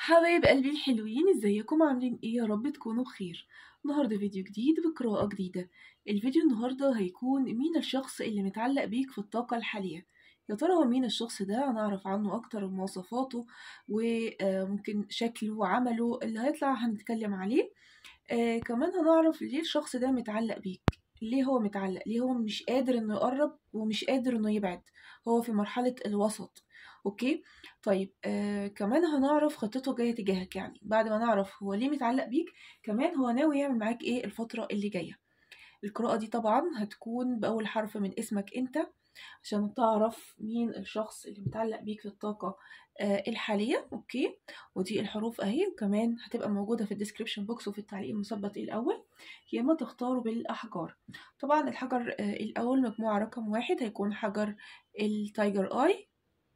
حبايب قلبي الحلوين ازيكم عاملين ايه يا رب تكونوا بخير النهارده فيديو جديد بقراءة جديدة الفيديو النهارده هيكون مين الشخص اللي متعلق بيك في الطاقة الحالية يا ترى هو مين الشخص ده هنعرف عنه اكتر مواصفاته وممكن شكله وعمله اللي هيطلع هنتكلم عليه آه كمان هنعرف ليه الشخص ده متعلق بيك ليه هو متعلق ليه هو مش قادر انه يقرب ومش قادر انه يبعد هو في مرحلة الوسط اوكي طيب آه كمان هنعرف خطته الجايه تجاهك يعني بعد ما نعرف هو ليه متعلق بيك كمان هو ناوي يعمل معاك ايه الفتره اللي جايه القراءه دي طبعا هتكون باول حرف من اسمك انت عشان تعرف مين الشخص اللي متعلق بيك في الطاقه آه الحاليه اوكي ودي الحروف اهي وكمان هتبقى موجوده في الديسكريبشن بوكس وفي التعليق المثبت الاول يا اما تختاروا بالاحجار طبعا الحجر آه الاول مجموعه رقم واحد هيكون حجر التايجر اي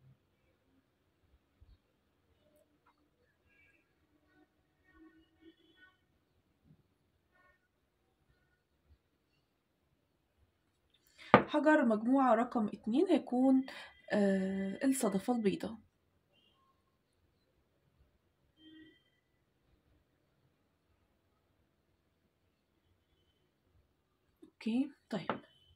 حجر مجموعة رقم اتنين هيكون آه الصدفة البيضاء اوكي طيب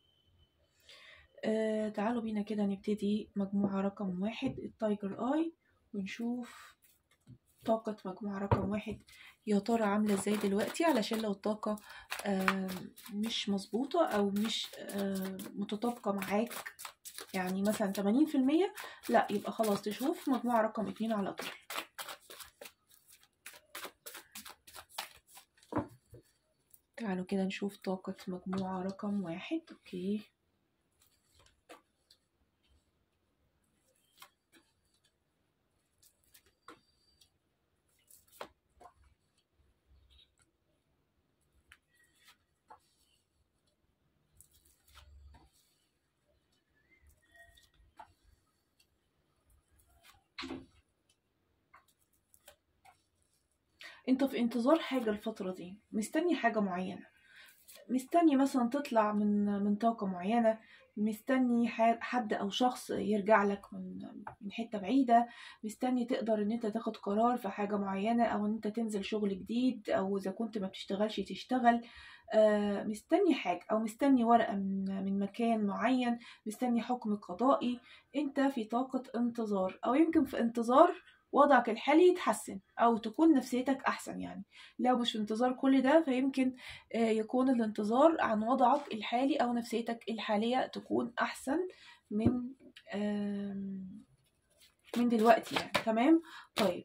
آه تعالوا بينا كده نبتدي مجموعة رقم واحد التايجر اي ونشوف طاقة مجموعة رقم واحد يا ترى عاملة ازاي دلوقتي علشان لو الطاقة آه مش مظبوطة أو مش آه متطابقة معاك يعني مثلا تمانين في المية لا يبقى خلاص تشوف مجموعة رقم اتنين على طول تعالوا كده نشوف طاقة مجموعة رقم واحد اوكي انت في انتظار حاجة الفترة دي مستني حاجة معينة مستني مثلا تطلع من من طاقة معينة مستني حد او شخص يرجع لك من من حتة بعيدة مستني تقدر ان انت تاخد قرار في حاجة معينة او ان انت تنزل شغل جديد او اذا كنت ما بتشتغلش تشتغل آه مستني حاجة او مستني ورقة من من مكان معين مستني حكم قضائي انت في طاقة انتظار او يمكن في انتظار وضعك الحالي يتحسن او تكون نفسيتك احسن يعني لو مش في انتظار كل ده فيمكن يكون الانتظار عن وضعك الحالي او نفسيتك الحاليه تكون احسن من من دلوقتي يعني تمام طيب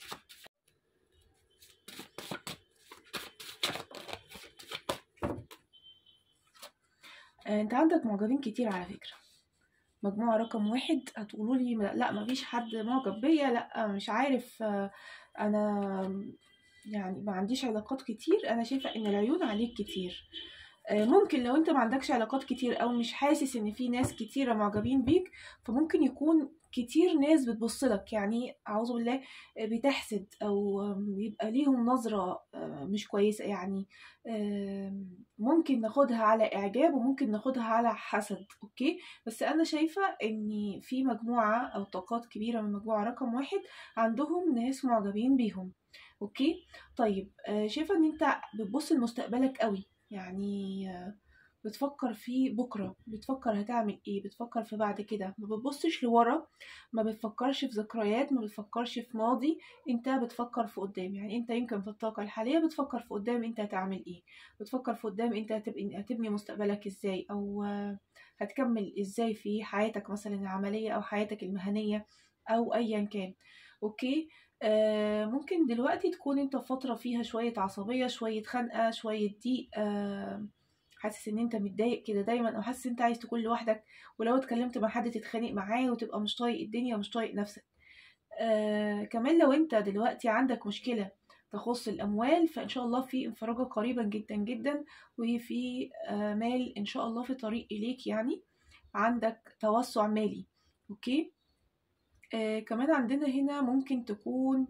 انت عندك معجبين كتير على فكره مجموعة رقم واحد هتقولوا لي لا مفيش حد معجب بيا لا مش عارف انا يعني ما عنديش علاقات كتير انا شايفة ان العيون عليك كتير ممكن لو انت ما عندكش علاقات كتير او مش حاسس ان في ناس كتيرة معجبين بيك فممكن يكون كتير ناس بتبص لك يعني اعوذ بالله بتحسد او يبقى ليهم نظرة مش كويسة يعني ممكن ناخدها على اعجاب وممكن ناخدها على حسد اوكي بس انا شايفة ان في مجموعة او طاقات كبيرة من مجموعة رقم واحد عندهم ناس معجبين بيهم اوكي طيب شايفة ان انت بتبص لمستقبلك قوي يعني بتفكر في بكرة بتفكر هتعمل ايه بتفكر في بعد كده ما بتبصش لورا ما بتفكرش في ذكريات ما بتفكرش في ماضي انت بتفكر في قدام يعني انت يمكن في الطاقة الحالية بتفكر في قدام انت هتعمل ايه بتفكر في قدام انت هتبني, هتبني مستقبلك ازاي او هتكمل ازاي في حياتك مثلا العملية او حياتك المهنية او ايا كان اوكي آه ممكن دلوقتي تكون انت في فترة فيها شوية عصبية شوية خنقة شوية ضيق آه حاسس ان انت متضايق كده دايما او حاسس ان انت عايز تكون لوحدك ولو اتكلمت مع حد تتخانق معاه وتبقى مش طايق الدنيا ومش طايق نفسك آه كمان لو انت دلوقتي عندك مشكلة تخص الاموال فان شاء الله في انفراجة قريبا جدا جدا وفي آه مال ان شاء الله في طريق اليك يعني عندك توسع مالي اوكي آه كمان عندنا هنا ممكن تكون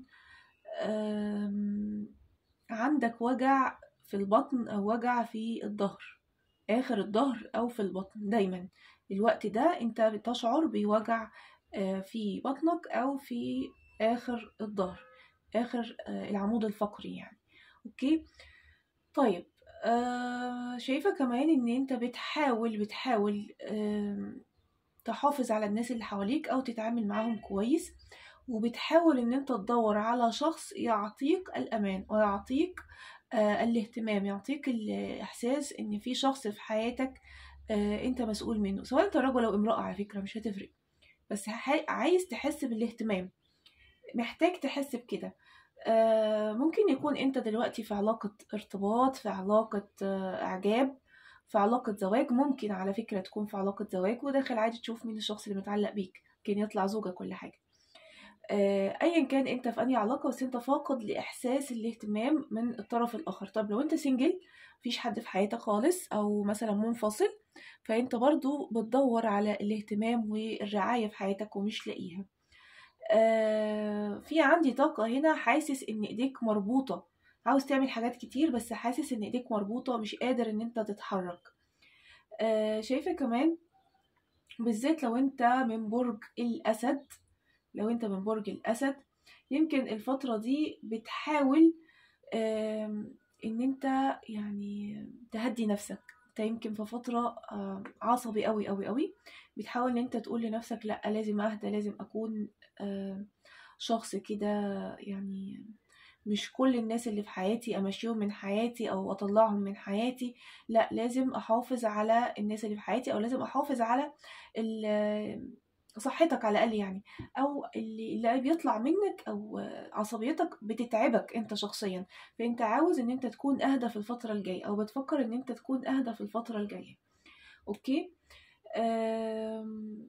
عندك وجع في البطن او وجع في الظهر اخر الظهر او في البطن دايما الوقت ده انت بتشعر بوجع في بطنك او في اخر الظهر اخر آه، العمود الفقري يعني اوكي طيب آه شايفة كمان ان انت بتحاول بتحاول آه تحافظ على الناس اللي حواليك او تتعامل معاهم كويس وبتحاول ان انت تدور على شخص يعطيك الامان ويعطيك آه الاهتمام يعطيك الاحساس ان في شخص في حياتك آه انت مسؤول منه سواء انت رجل او امرأة على فكرة مش هتفرق بس عايز تحس بالاهتمام محتاج تحس بكده آه ممكن يكون انت دلوقتي في علاقة ارتباط في علاقة آه اعجاب في علاقة زواج ممكن على فكرة تكون في علاقة زواج وداخل عادي تشوف مين الشخص اللي متعلق بيك ممكن يطلع زوجة كل حاجة آه ايا كان انت في انهي علاقة بس انت فاقد لاحساس الاهتمام من الطرف الاخر طب لو انت سنجل مفيش حد في حياتك خالص او مثلا منفصل فانت برضو بتدور على الاهتمام والرعاية في حياتك ومش لاقيها آه في عندي طاقة هنا حاسس ان ايديك مربوطة عاوز تعمل حاجات كتير بس حاسس ان ايديك مربوطة مش قادر ان انت تتحرك آه شايفة كمان بالذات لو انت من برج الاسد لو انت من برج الاسد يمكن الفترة دي بتحاول آه ان انت يعني تهدي نفسك انت يمكن في فترة عصبي قوي قوي قوي بتحاول ان انت تقول لنفسك لا لازم اهدى لازم اكون شخص كده يعني مش كل الناس اللي في حياتي امشيهم من حياتي او اطلعهم من حياتي لا لازم احافظ على الناس اللي في حياتي او لازم احافظ على صحتك على الاقل يعني او اللي, اللي بيطلع منك او عصبيتك بتتعبك انت شخصيا فانت عاوز ان انت تكون اهدى في الفتره الجايه او بتفكر ان انت تكون اهدى في الفتره الجايه اوكي أم...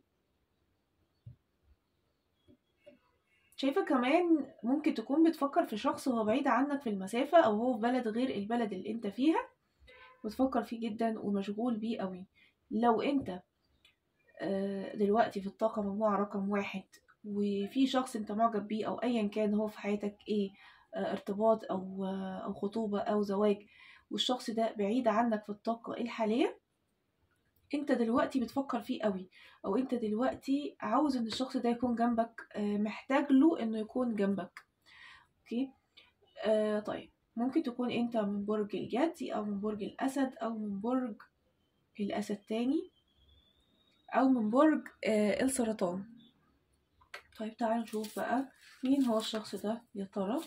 شايفة كمان ممكن تكون بتفكر في شخص هو بعيد عنك في المسافة أو هو في بلد غير البلد اللي انت فيها وتفكر فيه جدا ومشغول بيه قوي لو انت دلوقتي في الطاقة مجموعة رقم واحد وفي شخص انت معجب بيه او ايا كان هو في حياتك ايه ارتباط او او خطوبة او زواج والشخص ده بعيد عنك في الطاقة الحالية انت دلوقتي بتفكر فيه قوي او انت دلوقتي عاوز ان الشخص ده يكون جنبك محتاج له انه يكون جنبك اوكي آه طيب ممكن تكون انت من برج الجدي او من برج الاسد او من برج الاسد تاني او من برج آه السرطان طيب تعالوا نشوف بقى مين هو الشخص ده يا ترى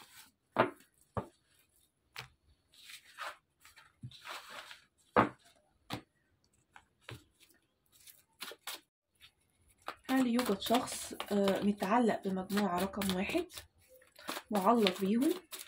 هل يوجد شخص آه متعلق بمجموعة رقم واحد معلق بيهم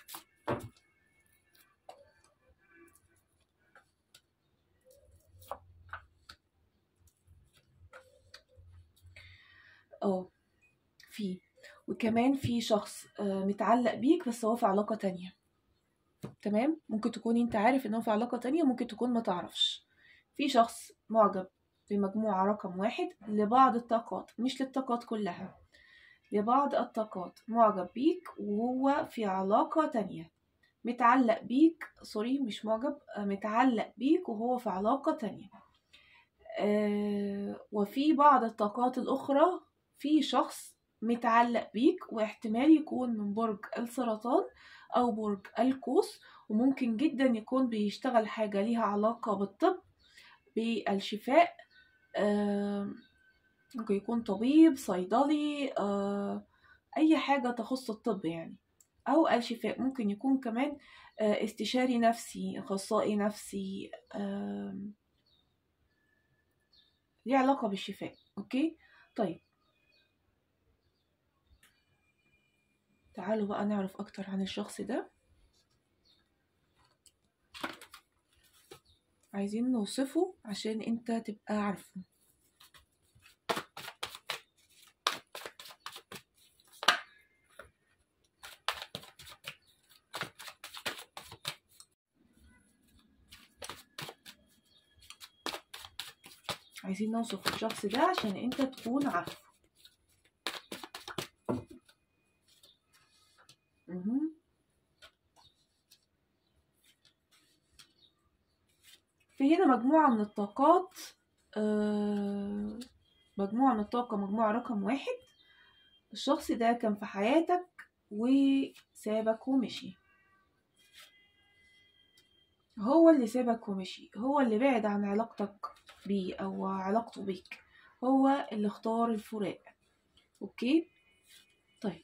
اه في وكمان في شخص متعلق بيك بس هو في علاقة تانية تمام ممكن تكون انت عارف ان هو في علاقة تانية ممكن تكون ما تعرفش في شخص معجب بمجموعة رقم واحد لبعض الطاقات مش للطاقات كلها لبعض الطاقات معجب بيك وهو في علاقة تانية متعلق بيك سوري مش معجب متعلق بيك وهو في علاقة تانية آه وفي بعض الطاقات الأخرى في شخص متعلق بيك واحتمال يكون من برج السرطان أو برج القوس وممكن جدا يكون بيشتغل حاجة ليها علاقة بالطب بالشفاء آه ممكن يكون طبيب صيدلي آه أي حاجة تخص الطب يعني أو الشفاء ممكن يكون كمان آه استشاري نفسي أخصائي نفسي ليه علاقة بالشفاء أوكي طيب تعالوا بقى نعرف أكتر عن الشخص ده عايزين نوصفه عشان انت تبقى عارفه عايزين نوصف الشخص ده عشان انت تكون عارفه في هنا مجموعة من الطاقات آه مجموعة من الطاقة مجموعة رقم واحد الشخص ده كان في حياتك وسابك ومشي هو اللي سابك ومشي هو اللي بعد عن علاقتك بيه او علاقته بيك هو اللي اختار الفراق اوكي طيب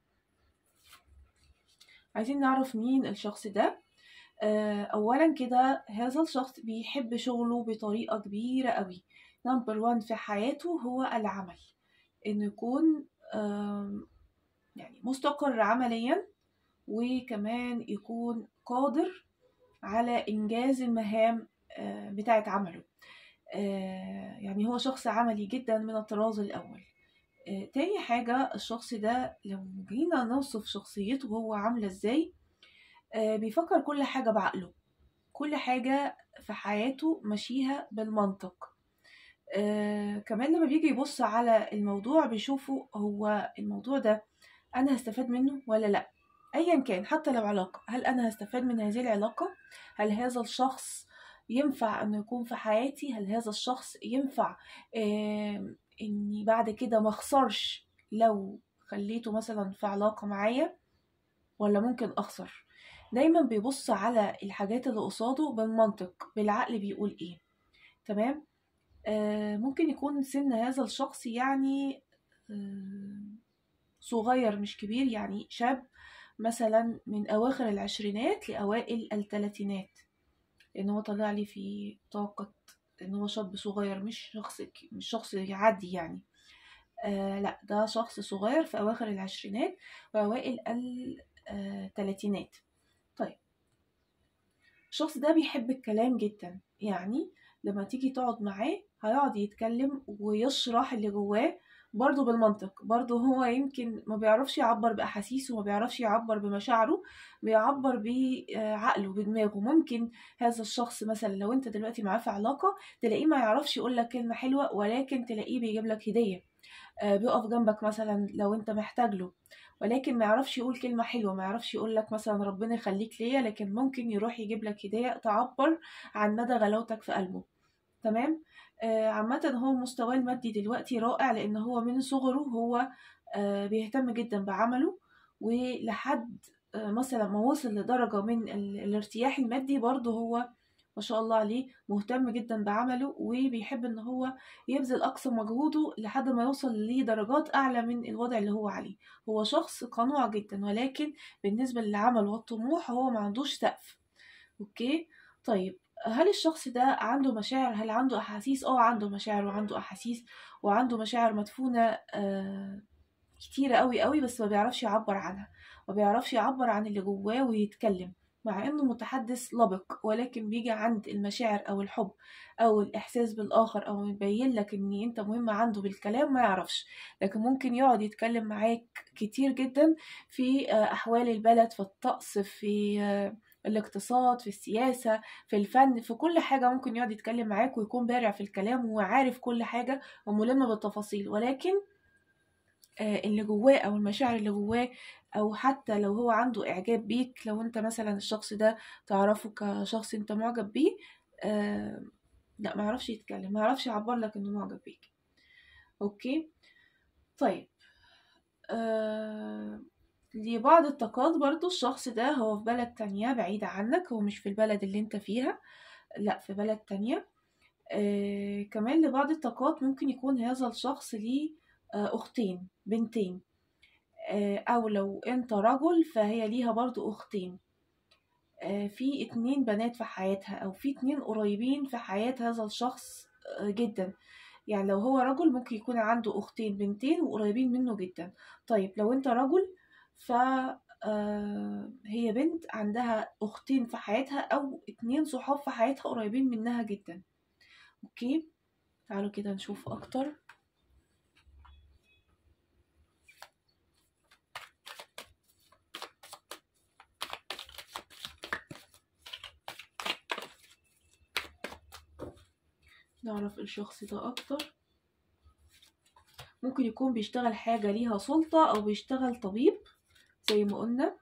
عايزين نعرف مين الشخص ده آه، اولا كده هذا الشخص بيحب شغله بطريقة كبيرة قوي نمبر وان في حياته هو العمل انه يكون آم، يعني مستقر عمليا وكمان يكون قادر على إنجاز المهام آه، بتاعة عمله آه، يعني هو شخص عملي جدا من الطراز الأول آه، تاني حاجة الشخص ده لو جينا نوصف شخصيته هو عاملة ازاي آه، بيفكر كل حاجة بعقله كل حاجة في حياته ماشيها بالمنطق آه، كمان لما بيجي يبص على الموضوع بيشوفه هو الموضوع ده أنا هستفاد منه ولا لأ أيا كان حتى لو علاقة هل أنا هستفاد من هذه العلاقة هل هذا الشخص ينفع أنه يكون في حياتي هل هذا الشخص ينفع آم، إني بعد كده ما أخسرش لو خليته مثلا في علاقة معايا ولا ممكن أخسر دايما بيبص على الحاجات اللي قصاده بالمنطق بالعقل بيقول إيه تمام آه ممكن يكون سن هذا الشخص يعني آه صغير مش كبير يعني شاب مثلا من أواخر العشرينات لأوائل الثلاثينات لأن هو طلع لي في طاقة إن هو شاب صغير مش شخص ك- مش شخص يعدي يعني آه لا ده شخص صغير في أواخر العشرينات وأوائل الثلاثينات طيب الشخص ده بيحب الكلام جدا يعني لما تيجي تقعد معاه هيقعد يتكلم ويشرح اللي جواه برضه بالمنطق برضه هو يمكن ما بيعرفش يعبر بأحاسيسه ما بيعرفش يعبر بمشاعره بيعبر بعقله بدماغه ممكن هذا الشخص مثلا لو انت دلوقتي معاه في علاقة تلاقيه ما يعرفش يقول لك كلمة حلوة ولكن تلاقيه بيجيب لك هدية آه، بيقف جنبك مثلا لو انت محتاج له ولكن ما يعرفش يقول كلمة حلوة ما يعرفش يقول لك مثلا ربنا يخليك ليا لكن ممكن يروح يجيب لك هدية تعبر عن مدى غلاوتك في قلبه تمام آه، عامة هو مستواه المادي دلوقتي رائع لأن هو من صغره هو آه، بيهتم جدا بعمله ولحد آه، مثلا ما وصل لدرجة من ال- الارتياح المادي برضه هو ما شاء الله عليه مهتم جدا بعمله وبيحب ان هو يبذل اقصى مجهوده لحد ما يوصل لدرجات اعلى من الوضع اللي هو عليه هو شخص قنوع جدا ولكن بالنسبة للعمل والطموح هو ما عندوش سقف اوكي طيب هل الشخص ده عنده مشاعر هل عنده احاسيس اه عنده مشاعر وعنده احاسيس وعنده مشاعر مدفونة آه كتيرة قوي قوي بس ما بيعرفش يعبر عنها ما بيعرفش يعبر عن اللي جواه ويتكلم مع انه متحدث لبق ولكن بيجي عند المشاعر او الحب او الاحساس بالاخر او يبين لك ان انت مهم عنده بالكلام ما يعرفش لكن ممكن يقعد يتكلم معاك كتير جدا في آه، احوال البلد في الطقس في آه، الاقتصاد في السياسة في الفن في كل حاجة ممكن يقعد يتكلم معاك ويكون بارع في الكلام وعارف كل حاجة وملم بالتفاصيل ولكن آه، اللي جواه او المشاعر اللي جواه او حتى لو هو عنده اعجاب بيك لو انت مثلا الشخص ده تعرفه كشخص انت معجب بيه آه لا ما يعرفش يتكلم ما يعرفش يعبر لك انه معجب بيك اوكي طيب آه لبعض الطاقات برضو الشخص ده هو في بلد تانية بعيدة عنك هو مش في البلد اللي انت فيها لا في بلد تانية آه كمان لبعض الطاقات ممكن يكون هذا الشخص ليه آه أختين بنتين آه أو لو أنت رجل فهي ليها برضو أختين آه في اتنين بنات في حياتها أو في اتنين قريبين في حياة هذا الشخص آه جدا يعني لو هو رجل ممكن يكون عنده أختين بنتين وقريبين منه جدا طيب لو أنت رجل ف آه، هي بنت عندها أختين في حياتها أو اتنين صحاب في حياتها قريبين منها جدا أوكي تعالوا كده نشوف أكتر نعرف الشخص ده أكتر ممكن يكون بيشتغل حاجة ليها سلطة أو بيشتغل طبيب زي ما قلنا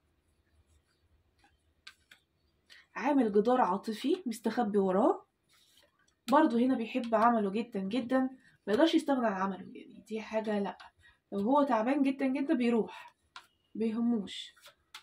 عامل جدار عاطفي مستخبي وراه برضه هنا بيحب عمله جدا جدا ما يقدرش يستغنى عن عمله يعني دي حاجة لأ لو هو تعبان جدا جدا بيروح بيهموش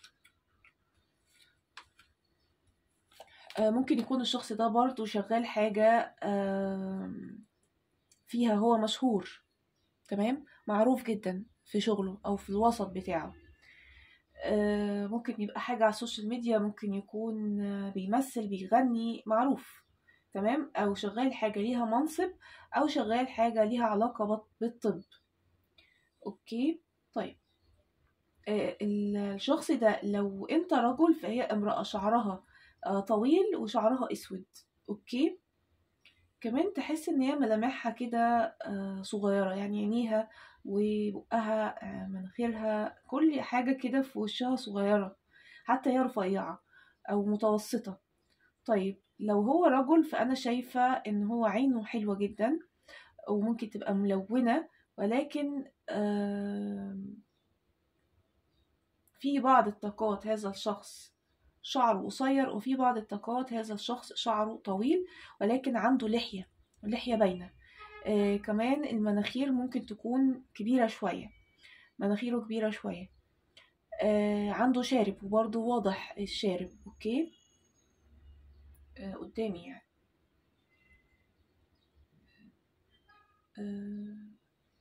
آه، ممكن يكون الشخص ده برضه شغال حاجة آم، فيها هو مشهور تمام معروف جدا في شغله أو في الوسط بتاعه آه، ممكن يبقى حاجة على السوشيال ميديا ممكن يكون آه، بيمثل بيغني معروف تمام أو شغال حاجة ليها منصب أو شغال حاجة ليها علاقة بط- بالطب أوكي طيب آه، ال- الشخص ده لو انت رجل فهي امرأة شعرها آه، طويل وشعرها اسود اوكي كمان تحس ان هي ملامحها كده آه، صغيرة يعني عينيها وبقها آه، مناخيرها كل حاجة كده في وشها صغيرة حتى هي رفيعة او متوسطة طيب لو هو رجل فانا شايفة ان هو عينه حلوة جدا وممكن تبقى ملونة ولكن آم، في بعض الطاقات هذا الشخص شعره قصير وفي بعض الطاقات هذا الشخص شعره طويل ولكن عنده لحية لحية باينة آه كمان المناخير ممكن تكون كبيرة شوية مناخيره كبيرة شوية آه عنده شارب وبرضه واضح الشارب اوكي آه قدامي يعني آه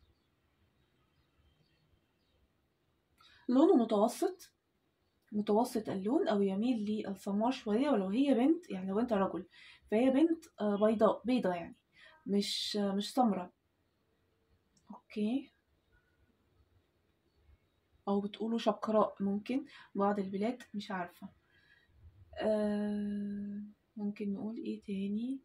لونه متوسط متوسط اللون او يميل للسمار شويه ولو هي بنت يعني لو انت رجل فهي بنت آه، بيضاء بيضة يعني مش آه، مش سمراء اوكي او بتقولوا شقراء ممكن بعض البلاد مش عارفه آه ممكن نقول ايه تاني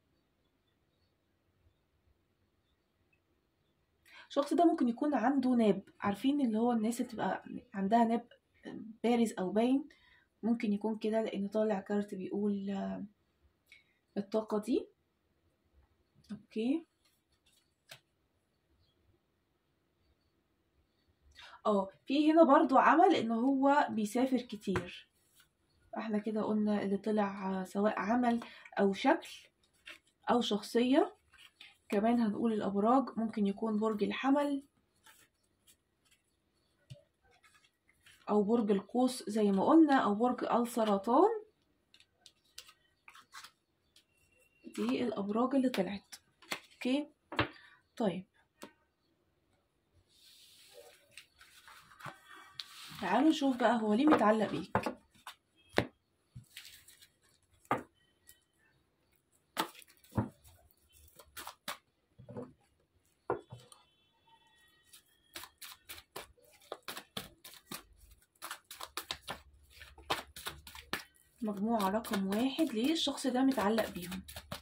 الشخص ده ممكن يكون عنده ناب عارفين اللي هو الناس اللي تبقى عندها ناب بارز او باين ممكن يكون كده لان طالع كارت بيقول آه، الطاقة دي اوكي اه في هنا برضو عمل ان هو بيسافر كتير احنا كده قلنا اللي طلع آه، سواء عمل او شكل او شخصية كمان هنقول الابراج ممكن يكون برج الحمل او برج القوس زي ما قلنا او برج السرطان دي الابراج اللي طلعت اوكي طيب تعالوا نشوف بقى هو ليه متعلق بيك مجموعة رقم واحد ليه الشخص ده متعلق بيهم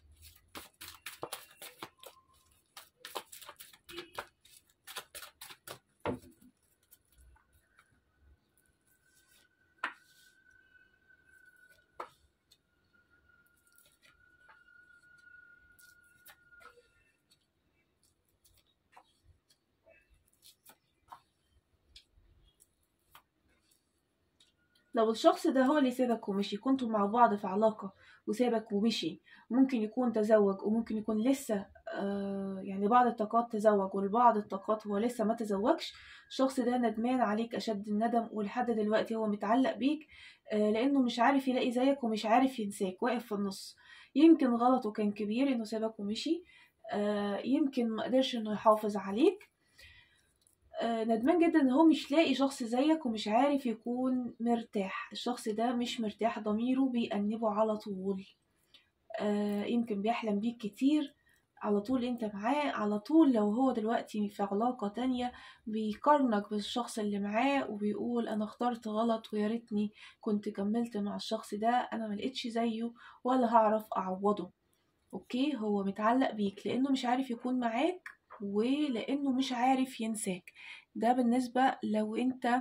لو الشخص ده هو اللي سابك ومشي كنتوا مع بعض في علاقة وسابك ومشي ممكن يكون تزوج وممكن يكون لسه آه يعني بعض الطاقات تزوج والبعض الطاقات هو لسه ما تزوجش الشخص ده ندمان عليك أشد الندم ولحد دلوقتي هو متعلق بيك آه لأنه مش عارف يلاقي زيك ومش عارف ينساك واقف في النص يمكن غلطه كان كبير إنه سابك ومشي آه يمكن ما قدرش إنه يحافظ عليك آه، ندمان جدا ان هو مش لاقي شخص زيك ومش عارف يكون مرتاح الشخص ده مش مرتاح ضميره بيأنبه على طول آه، يمكن بيحلم بيك كتير على طول انت معاه على طول لو هو دلوقتي في علاقة تانية بيقارنك بالشخص اللي معاه وبيقول انا اخترت غلط ويا ريتني كنت كملت مع الشخص ده انا ملقتش زيه ولا هعرف اعوضه اوكي هو متعلق بيك لانه مش عارف يكون معاك ولانه مش عارف ينساك ده بالنسبة لو انت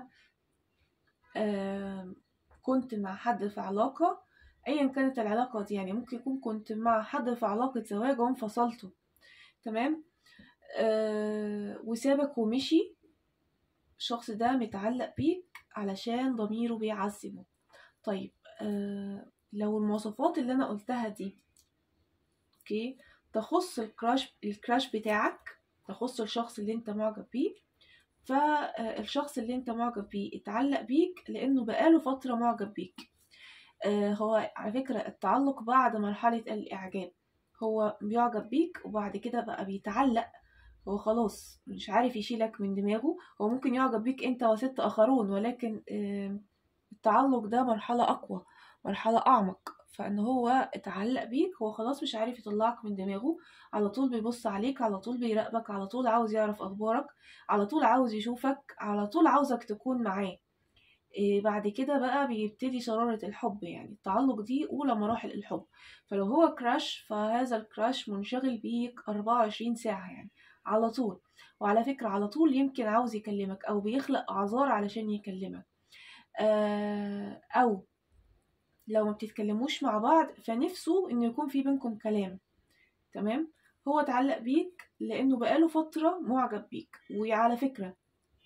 آم، كنت مع حد في علاقة ايا كانت العلاقة دي يعني ممكن يكون كنت مع حد في علاقة زواج وانفصلتوا تمام آه وسابك ومشي الشخص ده متعلق بيك علشان ضميره بيعذبه طيب آه لو المواصفات اللي انا قلتها دي اوكي تخص الكراش الكراش بتاعك تخص الشخص اللي انت معجب بيه فالشخص اللي انت معجب بيه اتعلق بيك لانه بقاله فترة معجب بيك آه، هو على فكرة التعلق بعد مرحلة الإعجاب هو بيعجب بيك وبعد كده بقى بيتعلق هو خلاص مش عارف يشيلك من دماغه هو ممكن يعجب بيك انت وست آخرون ولكن آه، التعلق ده مرحلة أقوى مرحلة أعمق فإن هو اتعلق بيك هو خلاص مش عارف يطلعك من دماغه على طول بيبص عليك على طول بيراقبك على طول عاوز يعرف أخبارك على طول عاوز يشوفك على طول عاوزك تكون معاه إيه بعد كده بقى بيبتدي شرارة الحب يعني التعلق دي أولى مراحل الحب فلو هو كراش فهذا الكراش منشغل بيك 24 ساعة يعني على طول وعلى فكرة على طول يمكن عاوز يكلمك أو بيخلق أعذار علشان يكلمك آه أو لو ما بتتكلموش مع بعض فنفسه إنه يكون في بينكم كلام تمام هو اتعلق بيك لأنه بقاله فترة معجب بيك وعلى فكرة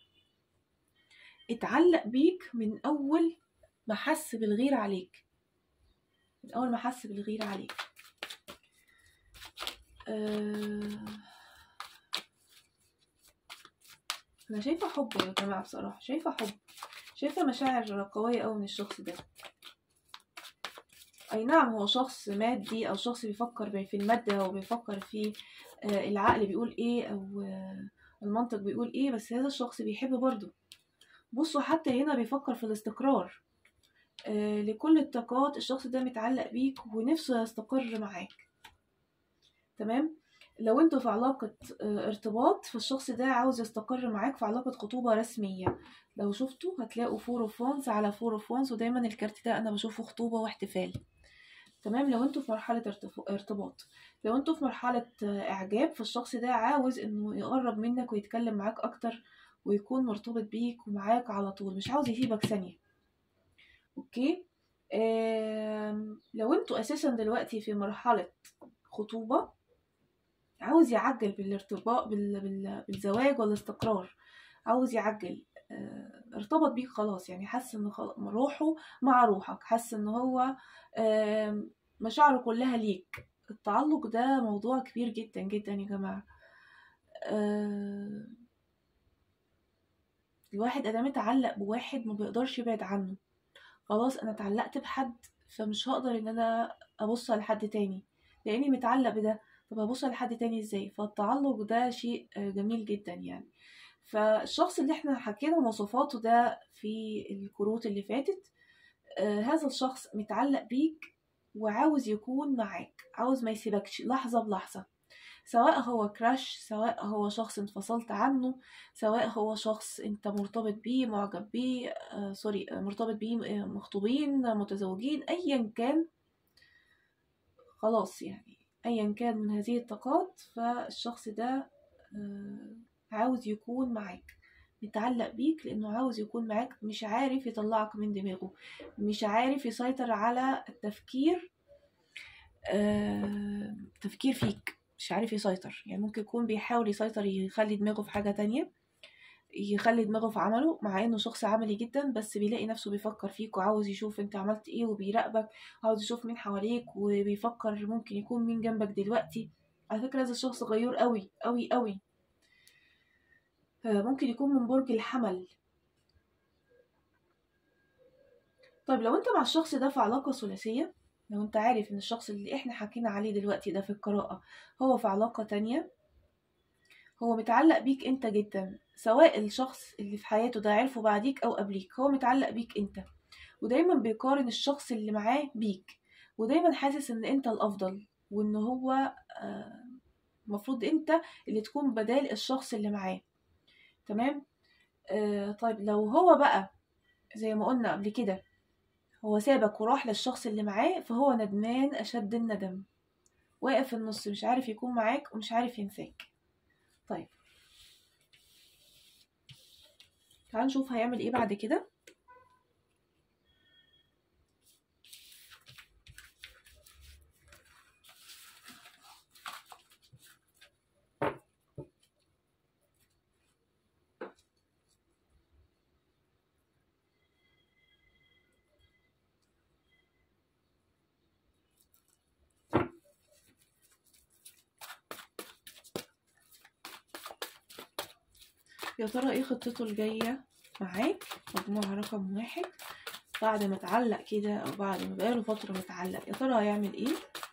اتعلق بيك من أول ما حس بالغيرة عليك من أول ما حس بالغيرة عليك أه... أنا شايفة حب يا جماعة بصراحة شايفة حب شايفة مشاعر قوية أوي من الشخص ده أي نعم هو شخص مادي أو شخص بيفكر في المادة أو بيفكر في آه، العقل بيقول إيه أو آه، المنطق بيقول إيه بس هذا الشخص بيحب برضه بصوا حتى هنا بيفكر في الاستقرار آه، لكل الطاقات الشخص ده متعلق بيك ونفسه يستقر معاك تمام لو انتوا في علاقة آه، ارتباط فالشخص ده عاوز يستقر معاك في علاقة خطوبة رسمية لو شفتوا هتلاقوا فور اوف وانز على فور اوف وانز ودايما الكارت ده انا بشوفه خطوبة واحتفال تمام لو انتوا في مرحلة ارتف- ارتباط لو انتوا في مرحلة آه، اعجاب فالشخص ده عاوز انه يقرب منك ويتكلم معاك اكتر ويكون مرتبط بيك ومعاك على طول مش عاوز يسيبك ثانية اوكي آم، لو انتوا اساسا دلوقتي في مرحلة خطوبة عاوز يعجل بالارتباط بال... بال... بالزواج والاستقرار عاوز يعجل آه، ارتبط بيك خلاص يعني حس ان خل... روحه مع روحك حس ان هو آم، مشاعره كلها ليك التعلق ده موضوع كبير جدا جدا يا جماعة آه، الواحد ادام اتعلق بواحد ما بيقدرش يبعد عنه خلاص انا اتعلقت بحد فمش هقدر ان انا ابص على حد تاني لاني متعلق بده طب ابص على حد تاني ازاي فالتعلق ده شيء آه، جميل جدا يعني فالشخص اللي احنا حكينا مواصفاته ده في الكروت اللي فاتت آه، هذا الشخص متعلق بيك وعاوز يكون معاك عاوز ما يسيبكش لحظة بلحظة سواء هو كراش سواء هو شخص انفصلت عنه سواء هو شخص انت مرتبط بيه معجب بيه آه سوري آه، مرتبط بيه آه، مخطوبين متزوجين ايا كان خلاص يعني ايا كان من هذه الطاقات فالشخص ده آه عاوز يكون معاك متعلق بيك لانه عاوز يكون معاك مش عارف يطلعك من دماغه مش عارف يسيطر على التفكير آه تفكير فيك مش عارف يسيطر يعني ممكن يكون بيحاول يسيطر يخلي دماغه في حاجة تانية يخلي دماغه في عمله مع انه شخص عملي جدا بس بيلاقي نفسه بيفكر فيك وعاوز يشوف انت عملت ايه وبيراقبك عاوز يشوف مين حواليك وبيفكر ممكن يكون مين جنبك دلوقتي على فكرة هذا الشخص غيور قوي قوي قوي آه، ممكن يكون من برج الحمل طيب لو انت مع الشخص ده في علاقة ثلاثية لو انت عارف ان الشخص اللي احنا حكينا عليه دلوقتي ده في القراءة هو في علاقة تانية هو متعلق بيك انت جدا سواء الشخص اللي في حياته ده عرفه بعديك او قبليك هو متعلق بيك انت ودايما بيقارن الشخص اللي معاه بيك ودايما حاسس ان انت الافضل وان هو آه، المفروض انت اللي تكون بدال الشخص اللي معاه تمام آه طيب لو هو بقى زي ما قلنا قبل كده هو سابك وراح للشخص اللي معاه فهو ندمان أشد الندم واقف في النص مش عارف يكون معاك ومش عارف ينساك طيب تعال نشوف هيعمل ايه بعد كده يا ترى ايه خطته الجاية معاك مجموعة رقم واحد بعد ما اتعلق كده او بعد ما بقاله فترة متعلق يا ترى هيعمل ايه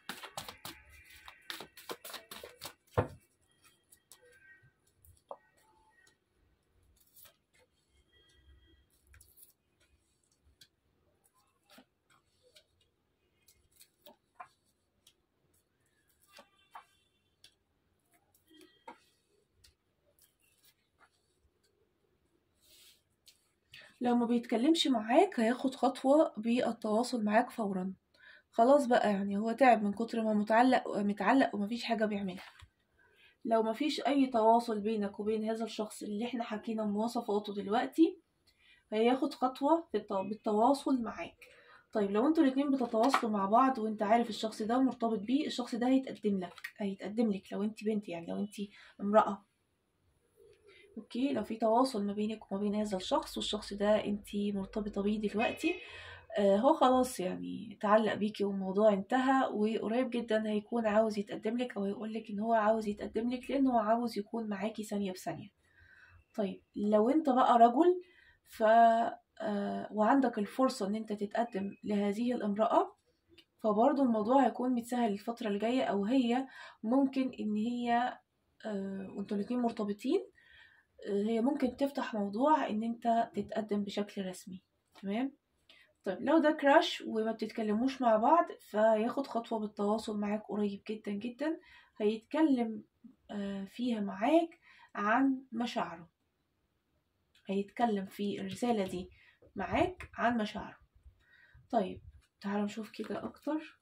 لو ما بيتكلمش معاك هياخد خطوة بالتواصل معاك فورا خلاص بقى يعني هو تعب من كتر ما متعلق متعلق ومفيش حاجة بيعملها لو مفيش أي تواصل بينك وبين هذا الشخص اللي احنا حكينا مواصفاته دلوقتي هياخد خطوة في التو- بالتواصل معاك طيب لو انتوا الاتنين بتتواصلوا مع بعض وانت عارف الشخص ده مرتبط بيه الشخص ده هيتقدم لك هيتقدم لك لو انت بنت يعني لو انت امرأة اوكي لو في تواصل ما بينك وما بين هذا الشخص والشخص ده انتي مرتبطة بيه دلوقتي آه هو خلاص يعني اتعلق بيكي والموضوع انتهى وقريب جدا هيكون عاوز يتقدم لك او هيقول لك ان هو عاوز يتقدم لك لان هو عاوز يكون معاكي ثانية بثانية طيب لو انت بقى رجل ف آه وعندك الفرصة ان انت تتقدم لهذه الامرأة فبرضه الموضوع هيكون متسهل الفترة الجاية او هي ممكن ان هي آه وانتوا الاتنين مرتبطين هي ممكن تفتح موضوع ان انت تتقدم بشكل رسمي تمام طيب لو ده كراش وما بتتكلموش مع بعض فياخد خطوة بالتواصل معاك قريب جدا جدا هيتكلم آه، فيها معاك عن مشاعره هيتكلم في الرسالة دي معاك عن مشاعره طيب تعالوا نشوف كده اكتر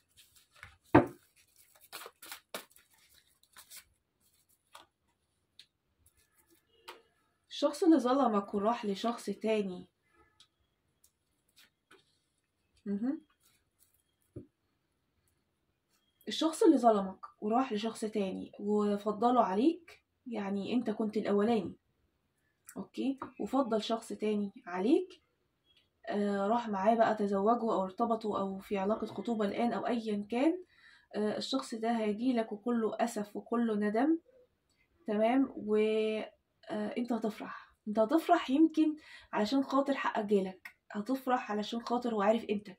الشخص اللي ظلمك وراح لشخص تاني مهم. الشخص اللي ظلمك وراح لشخص تاني وفضله عليك يعني انت كنت الاولاني اوكي وفضل شخص تاني عليك آه راح معاه بقى تزوجوا او ارتبطوا او في علاقة خطوبة الان او ايا كان آه الشخص ده هيجيلك وكله اسف وكله ندم تمام وانت هتفرح انت هتفرح يمكن علشان خاطر حقك جالك هتفرح علشان خاطر هو عارف قيمتك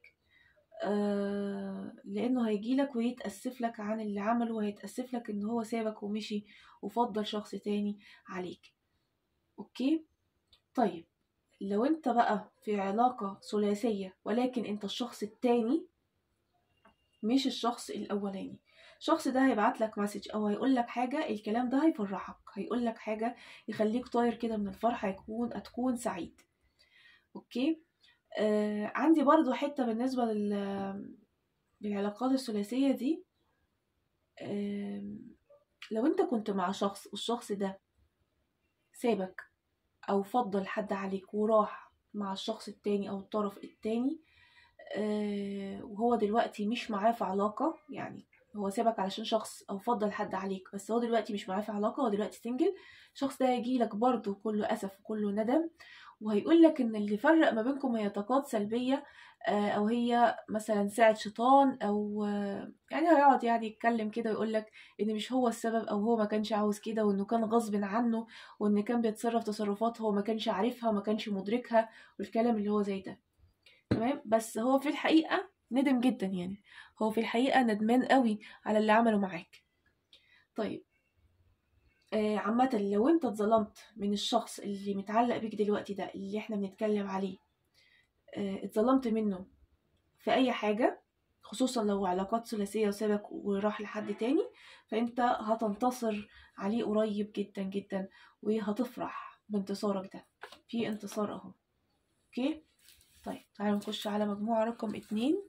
آه لانه هيجيلك ويتأسف لك عن اللي عمله وهيتأسف لك ان هو سابك ومشي وفضل شخص تاني عليك اوكي طيب لو انت بقى في علاقة ثلاثية ولكن انت الشخص التاني مش الشخص الاولاني الشخص ده هيبعت لك مسج او هيقول لك حاجة الكلام ده هيفرحك هيقول لك حاجة يخليك طاير كده من الفرحة هيكون هتكون سعيد اوكي آه عندي برضو حتة بالنسبة لل للعلاقات الثلاثية دي آه لو انت كنت مع شخص والشخص ده سابك او فضل حد عليك وراح مع الشخص التاني او الطرف التاني آه وهو دلوقتي مش معاه في علاقة يعني هو سابك علشان شخص او فضل حد عليك بس هو دلوقتي مش معاه في علاقة هو دلوقتي سنجل الشخص ده هيجيلك برضه كله اسف وكله ندم وهيقول لك ان اللي فرق ما بينكم هي طاقات سلبيه او هي مثلا ساعه شيطان او يعني هيقعد يعني يتكلم كده ويقول لك ان مش هو السبب او هو ما كانش عاوز كده وانه كان غصب عنه وان كان بيتصرف تصرفات هو ما كانش عارفها وما كانش مدركها والكلام اللي هو زي ده تمام بس هو في الحقيقه ندم جدا يعني هو في الحقيقه ندمان قوي على اللي عمله معاك طيب آه عامة لو انت اتظلمت من الشخص اللي متعلق بيك دلوقتي ده اللي احنا بنتكلم عليه آه اتظلمت منه في اي حاجة خصوصا لو علاقات ثلاثية وسابك وراح لحد تاني فانت هتنتصر عليه قريب جدا جدا وهتفرح بانتصارك ده في انتصار اهو اوكي طيب تعالوا نخش على مجموعة رقم اتنين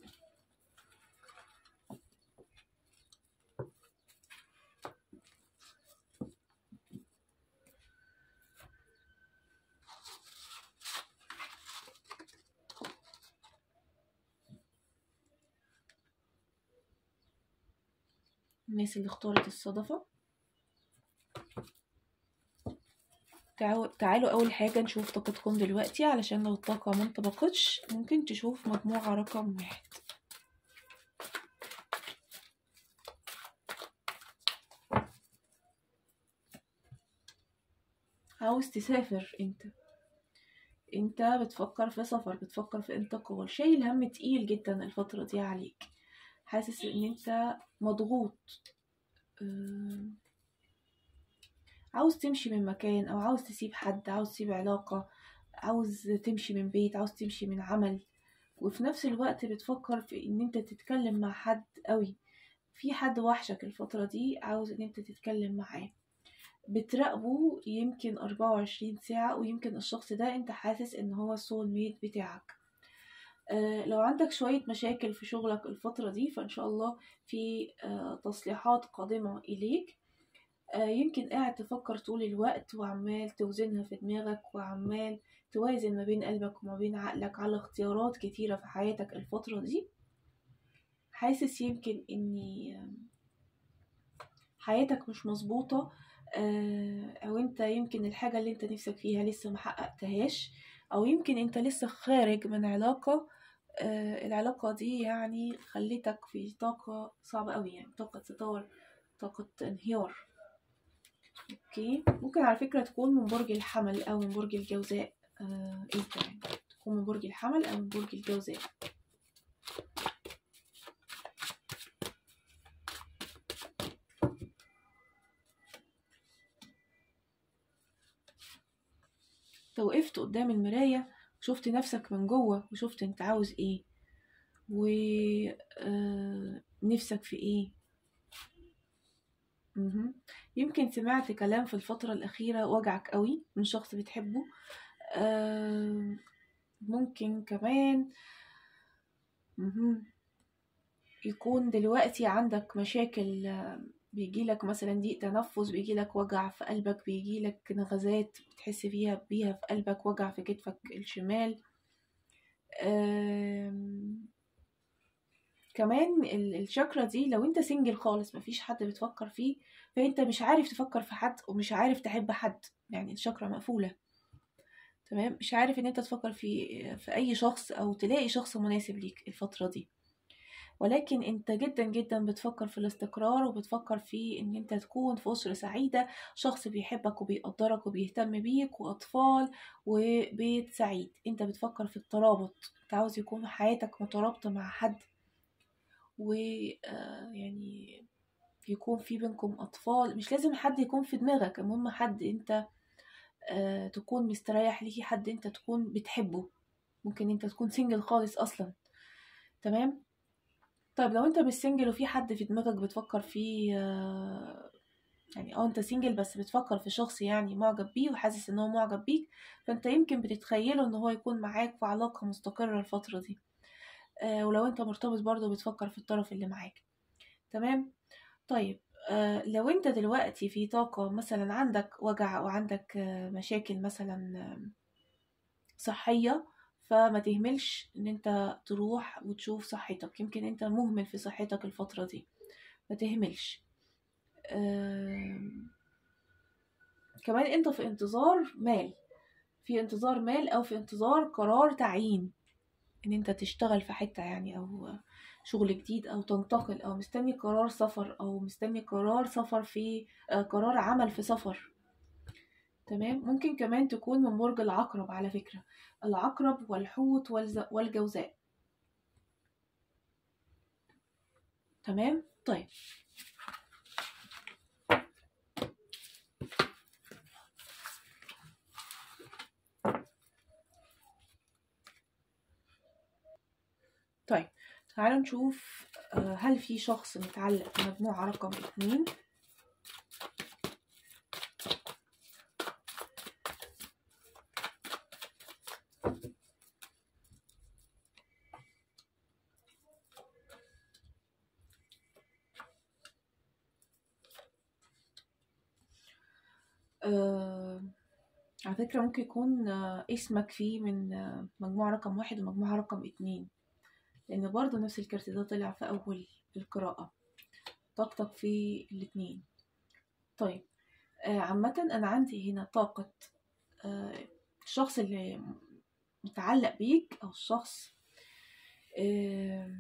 الناس اللي اختارت الصدفة تعالوا تعالوا أول حاجة نشوف طاقتكم دلوقتي علشان لو الطاقة ما انطبقتش ممكن تشوف مجموعة رقم واحد عاوز تسافر انت انت بتفكر في سفر بتفكر في انتقال شايل هم تقيل جدا الفترة دي عليك حاسس ان انت مضغوط آه، عاوز تمشي من مكان او عاوز تسيب حد عاوز تسيب علاقة عاوز تمشي من بيت عاوز تمشي من عمل وفي نفس الوقت بتفكر في ان انت تتكلم مع حد قوي في حد وحشك الفترة دي عاوز ان انت تتكلم معاه بتراقبه يمكن 24 ساعة ويمكن الشخص ده انت حاسس ان هو السول ميت بتاعك آه لو عندك شوية مشاكل في شغلك الفترة دي فإن شاء الله في آه تصليحات قادمة إليك آه يمكن قاعد تفكر طول الوقت وعمال توزنها في دماغك وعمال توازن ما بين قلبك وما بين عقلك على اختيارات كتيرة في حياتك الفترة دي حاسس يمكن اني حياتك مش مظبوطة او انت يمكن الحاجة اللي انت نفسك فيها لسه محققتهاش او يمكن انت لسه خارج من علاقة العلاقة دي يعني خلتك في طاقة صعبة قوي يعني طاقة تطور طاقة انهيار اوكي ممكن على فكرة تكون من برج الحمل او من برج الجوزاء آه انت يعني تكون من برج الحمل او من برج الجوزاء وقفت قدام المراية وشفت نفسك من جوه وشفت انت عاوز ايه ونفسك في ايه مهم. يمكن سمعت كلام في الفترة الأخيرة وجعك قوي من شخص بتحبه آه ممكن كمان مهم. يكون دلوقتي عندك مشاكل بيجيلك مثلا ضيق تنفس بيجيلك وجع في قلبك بيجيلك نغزات بتحس فيها بيها في قلبك وجع في كتفك الشمال كمان الشاكرا دي لو انت سنجل خالص مفيش حد بتفكر فيه فانت مش عارف تفكر في حد ومش عارف تحب حد يعني الشاكرا مقفولة تمام مش عارف ان انت تفكر في في اي شخص او تلاقي شخص مناسب ليك الفترة دي ولكن انت جدا جدا بتفكر في الاستقرار وبتفكر في ان انت تكون في اسرة سعيدة شخص بيحبك وبيقدرك وبيهتم بيك واطفال وبيت سعيد انت بتفكر في الترابط انت عاوز يكون حياتك مترابطة مع حد و يعني يكون في بينكم اطفال مش لازم حد يكون في دماغك المهم حد انت تكون مستريح ليه حد انت تكون بتحبه ممكن انت تكون سنجل خالص اصلا تمام طيب لو انت مش سنجل وفي حد في دماغك بتفكر فيه يعني اه انت سنجل بس بتفكر في شخص يعني معجب بيه وحاسس ان هو معجب بيك فانت يمكن بتتخيله ان هو يكون معاك في علاقة مستقرة الفترة دي آه ولو انت مرتبط برضه بتفكر في الطرف اللي معاك تمام طيب آه لو انت دلوقتي في طاقة مثلا عندك وجع او عندك آه مشاكل مثلا صحية فما تهملش ان انت تروح وتشوف صحتك يمكن انت مهمل في صحتك الفترة دي ما تهملش كمان انت في انتظار مال في انتظار مال او في انتظار قرار تعيين ان انت تشتغل في حتة يعني او شغل جديد او تنتقل او مستني قرار سفر او مستني قرار سفر في قرار عمل في سفر تمام ممكن كمان تكون من برج العقرب على فكرة العقرب والحوت والجوزاء تمام طيب طيب تعالوا نشوف هل في شخص متعلق في مجموعة رقم اتنين آه على فكرة ممكن يكون آه اسمك فيه من آه مجموعة رقم واحد ومجموعة رقم اتنين لأن برضه نفس الكارت ده طلع في أول القراءة طاقتك في الاتنين طيب عامة أنا عندي هنا طاقة الشخص اللي متعلق بيك أو الشخص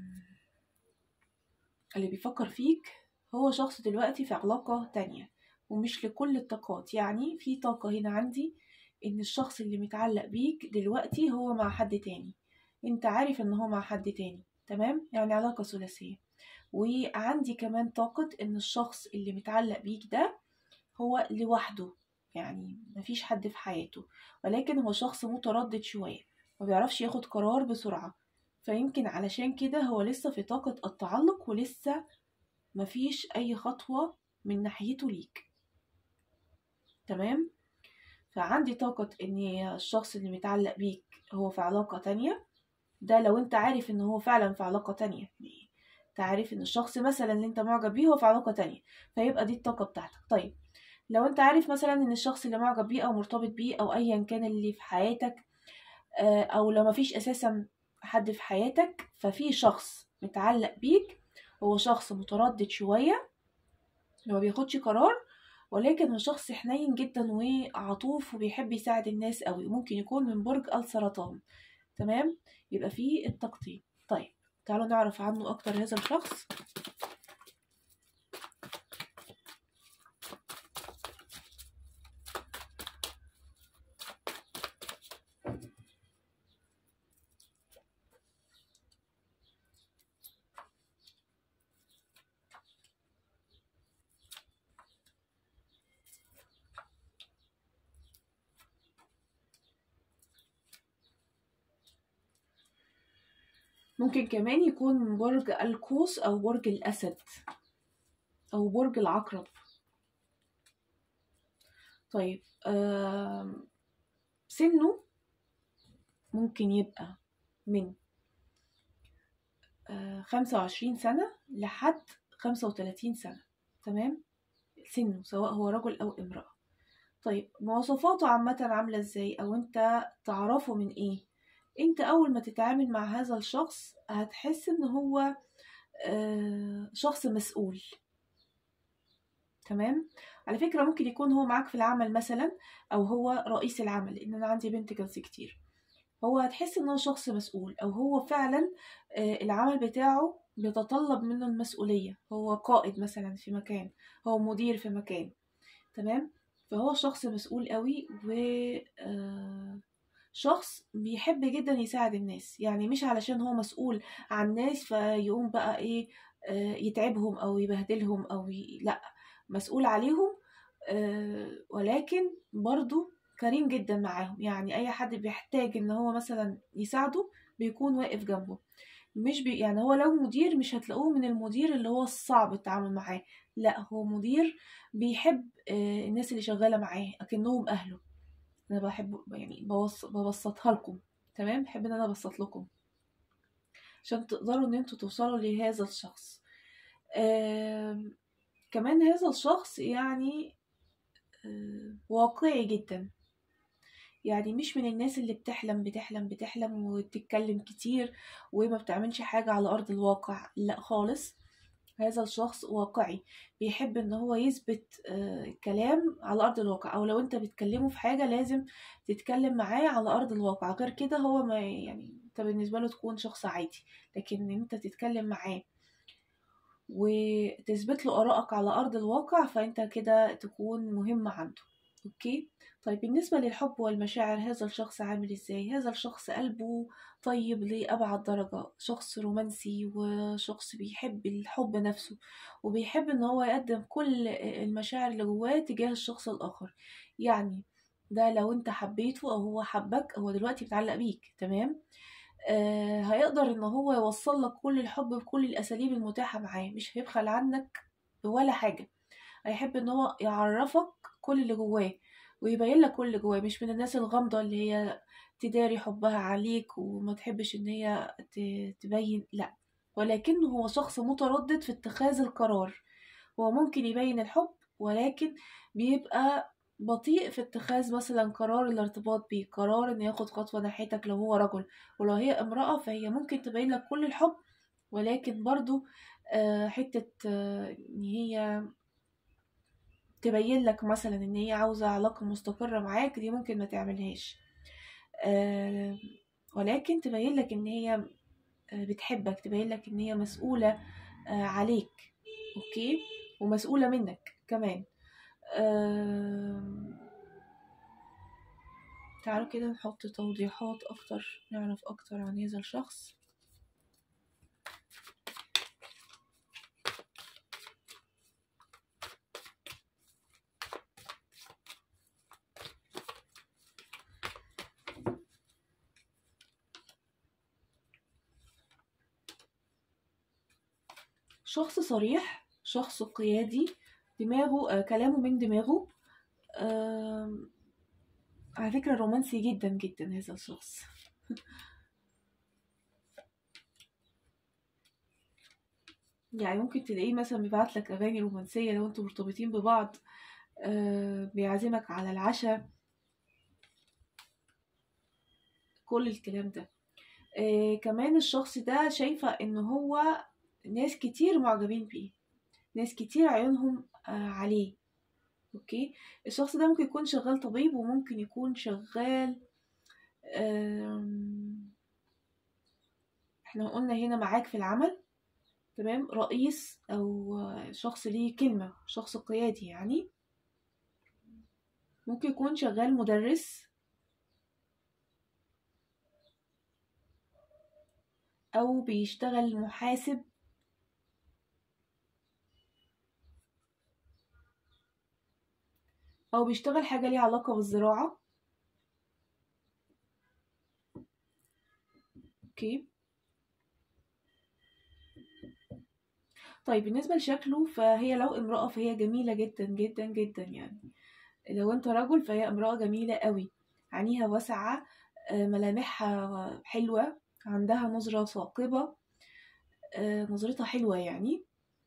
اللي بيفكر فيك هو شخص دلوقتي في علاقة تانية ومش لكل الطاقات يعني في طاقة هنا عندي ان الشخص اللي متعلق بيك دلوقتي هو مع حد تاني انت عارف ان هو مع حد تاني تمام يعني علاقة ثلاثية وعندي كمان طاقة ان الشخص اللي متعلق بيك ده هو لوحده يعني مفيش حد في حياته ولكن هو شخص متردد شوية ما بيعرفش ياخد قرار بسرعة فيمكن علشان كده هو لسه في طاقة التعلق ولسه مفيش أي خطوة من ناحيته ليك تمام فعندي طاقة إن الشخص اللي متعلق بيك هو في علاقة تانية ده لو انت عارف ان هو فعلا في علاقة تانية يعني تعرف ان الشخص مثلا اللي انت معجب بيه هو في علاقة تانية فيبقى دي الطاقة بتاعتك طيب لو انت عارف مثلا ان الشخص اللي معجب بيه او مرتبط بيه او ايا كان اللي في حياتك او لو مفيش اساسا حد في حياتك ففي شخص متعلق بيك هو شخص متردد شوية ما بياخدش قرار ولكن هو شخص حنين جدا وعطوف وبيحب يساعد الناس قوي ممكن يكون من برج السرطان تمام يبقى فيه التقطيع طيب تعالوا نعرف عنه اكتر هذا الشخص ممكن كمان يكون من برج القوس أو برج الأسد أو برج العقرب طيب سنه ممكن يبقى من خمسة وعشرين سنة لحد خمسة وتلاتين سنة تمام سنه سواء هو رجل أو امرأة طيب مواصفاته عامة عاملة ازاي أو انت تعرفه من ايه انت اول ما تتعامل مع هذا الشخص هتحس ان هو شخص مسؤول تمام على فكرة ممكن يكون هو معاك في العمل مثلا او هو رئيس العمل لان انا عندي بنت جنسي كتير هو هتحس ان هو شخص مسؤول او هو فعلا العمل بتاعه بيتطلب منه المسؤولية هو قائد مثلا في مكان هو مدير في مكان تمام فهو شخص مسؤول قوي و شخص بيحب جدا يساعد الناس يعني مش علشان هو مسؤول عن ناس فيقوم بقى ايه يتعبهم او يبهدلهم او ي... لا مسؤول عليهم ولكن برضو كريم جدا معاهم يعني اي حد بيحتاج ان هو مثلا يساعده بيكون واقف جنبه مش بي يعني هو لو مدير مش هتلاقوه من المدير اللي هو الصعب التعامل معاه لا هو مدير بيحب الناس اللي شغاله معاه اكنهم اهله انا بحب يعني بوص... ببسطها لكم تمام بحب ان انا ابسط لكم عشان تقدروا ان انتوا توصلوا لهذا الشخص آه... كمان هذا الشخص يعني آه... واقعي جدا يعني مش من الناس اللي بتحلم بتحلم بتحلم وتتكلم كتير وما بتعملش حاجة على أرض الواقع لا خالص هذا الشخص واقعي بيحب ان هو يثبت آه كلام على ارض الواقع او لو انت بتكلمه في حاجه لازم تتكلم معاه على ارض الواقع غير كده هو ما يعني انت بالنسبه له تكون شخص عادي لكن انت تتكلم معاه وتثبت له ارائك على ارض الواقع فانت كده تكون مهم عنده اوكي طيب بالنسبة للحب والمشاعر هذا الشخص عامل ازاي هذا الشخص قلبه طيب لأبعد درجة شخص رومانسي وشخص بيحب الحب نفسه وبيحب ان هو يقدم كل المشاعر اللي جواه تجاه الشخص الآخر يعني ده لو انت حبيته او هو حبك هو دلوقتي بيتعلق بيك تمام آه هيقدر ان هو يوصل لك كل الحب بكل الاساليب المتاحة معاه مش هيبخل عنك ولا حاجة هيحب ان هو يعرفك كل اللي جواه ويبين لك كل اللي جواه مش من الناس الغامضة اللي هي تداري حبها عليك وما تحبش ان هي تبين لا ولكنه هو شخص متردد في اتخاذ القرار هو ممكن يبين الحب ولكن بيبقى بطيء في اتخاذ مثلا قرار الارتباط بيه قرار انه ياخد خطوة ناحيتك لو هو رجل ولو هي امرأة فهي ممكن تبين لك كل الحب ولكن برضو حتة ان هي تبين لك مثلا ان هي عاوزة علاقة مستقرة معاك دي ممكن ما تعملهاش أه ولكن تبين لك ان هي بتحبك تبين لك ان هي مسؤولة أه عليك اوكي ومسؤولة منك كمان آم، تعالوا كده نحط توضيحات أكتر نعرف أكتر عن هذا الشخص شخص صريح شخص قيادي دماغه آه كلامه من دماغه آم، على فكرة رومانسي جدا جدا هذا الشخص يعني ممكن تلاقيه مثلا بيبعت لك أغاني رومانسية لو انتوا مرتبطين ببعض آه بيعزمك على العشاء كل الكلام ده آه كمان الشخص ده شايفة ان هو ناس كتير معجبين بيه ناس كتير عيونهم آه عليه اوكي الشخص ده ممكن يكون شغال طبيب وممكن يكون شغال آم، احنا قلنا هنا معاك في العمل تمام رئيس او آه، شخص ليه كلمة شخص قيادي يعني ممكن يكون شغال مدرس او بيشتغل محاسب او بيشتغل حاجة ليها علاقة بالزراعة اوكي طيب بالنسبة لشكله فهي لو امرأة فهي جميلة جدا جدا جدا يعني لو انت رجل فهي امرأة جميلة قوي عينيها واسعة آه، ملامحها حلوة عندها نظرة ثاقبة آه، نظرتها حلوة يعني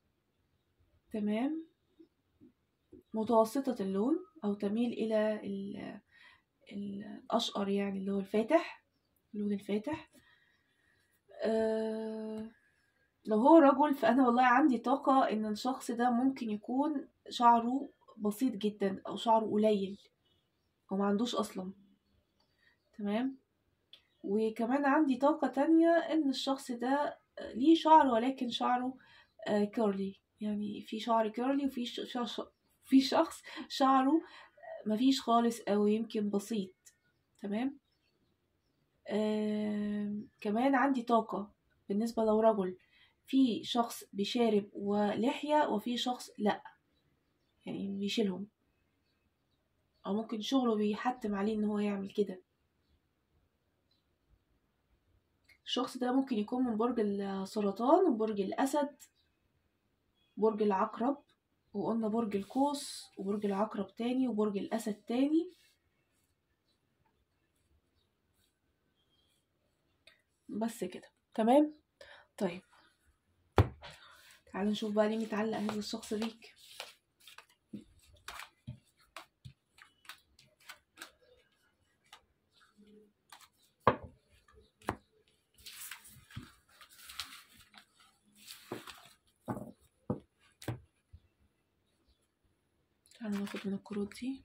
تمام متوسطة اللون أو تميل إلى ال- ال- الأشقر يعني اللي هو الفاتح اللون الفاتح أه لو هو رجل فأنا والله عندي طاقة إن الشخص ده ممكن يكون شعره بسيط جدا أو شعره قليل أو ما عندوش أصلا تمام وكمان عندي طاقة تانية إن الشخص ده ليه شعر ولكن شعره كيرلي يعني في شعر كيرلي وفي ش... ش... ش... في شخص شعره مفيش خالص أو يمكن بسيط تمام آم، كمان عندي طاقة بالنسبة لو رجل في شخص بيشارب ولحية وفي شخص لأ يعني بيشيلهم أو ممكن شغله بيحتم عليه إن هو يعمل كده الشخص ده ممكن يكون من برج السرطان وبرج الأسد برج العقرب وقلنا برج القوس وبرج العقرب تاني وبرج الأسد تاني بس كده تمام طيب تعالوا نشوف بقى ليه متعلق هذا الشخص بيك تعالوا ناخد من الكروت دي